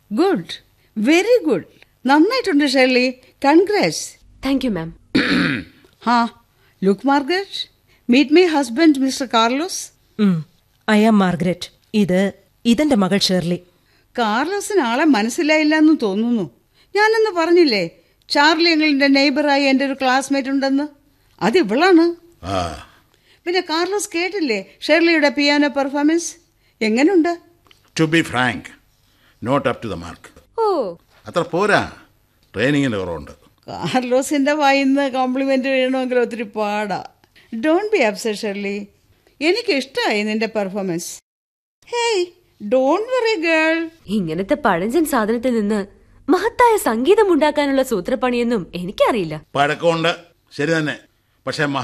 good very good നന്നായിട്ടുണ്ട് Shirley congrats thank you ma'am ഹാ look Margaret meet my husband Mister Carlos I am Margaret ഇത് ഇതെന്റെ മകൾ ഷേർലി കാർലോസിന് ആളെ മനസ്സിലായില്ല എന്ന് തോന്നുന്നു ഞാനെന്ന് പറഞ്ഞില്ലേ ചാർലി എങ്ങളുടെ നെയ്ബറായി എൻ്റെ ഒരു ക്ലാസ്മേറ്റ് ഉണ്ടെന്ന് അത് ഇവളാണ് ആ പിന്നെ കാർലോസ് കേട്ടില്ലേ ഷെർലിയുടെ പിയാനോ പെർഫോമൻസ് എങ്ങനെയുണ്ട് to be frank not up to the mark ഓ അത്ര പോരാ ട്രെയിനിങ്ങിൻ്റെ കുറവുണ്ട് കാർലോസിന്റെ വായിന്ന് കോംപ്ലിമെന്റ് വീഴണമെങ്കിൽ ഒത്തിരി പാടാ ഡോണ്ട് ബി അപ്സെറ്റ് ഷെർലി എനിക്ക് ഇഷ്ടമായി നിന്റെ performance hey don't worry girl ഇങ്ങനത്തെ പഴഞ്ചൻ സാധനത്തിൽ നിന്ന് മഹത്തായ സംഗീതം ഉണ്ടാക്കാനുള്ള സൂത്രപ്പണിയൊന്നും എനിക്കറിയില്ല പഴക്കമുണ്ട് ശരി തന്നെ പക്ഷേ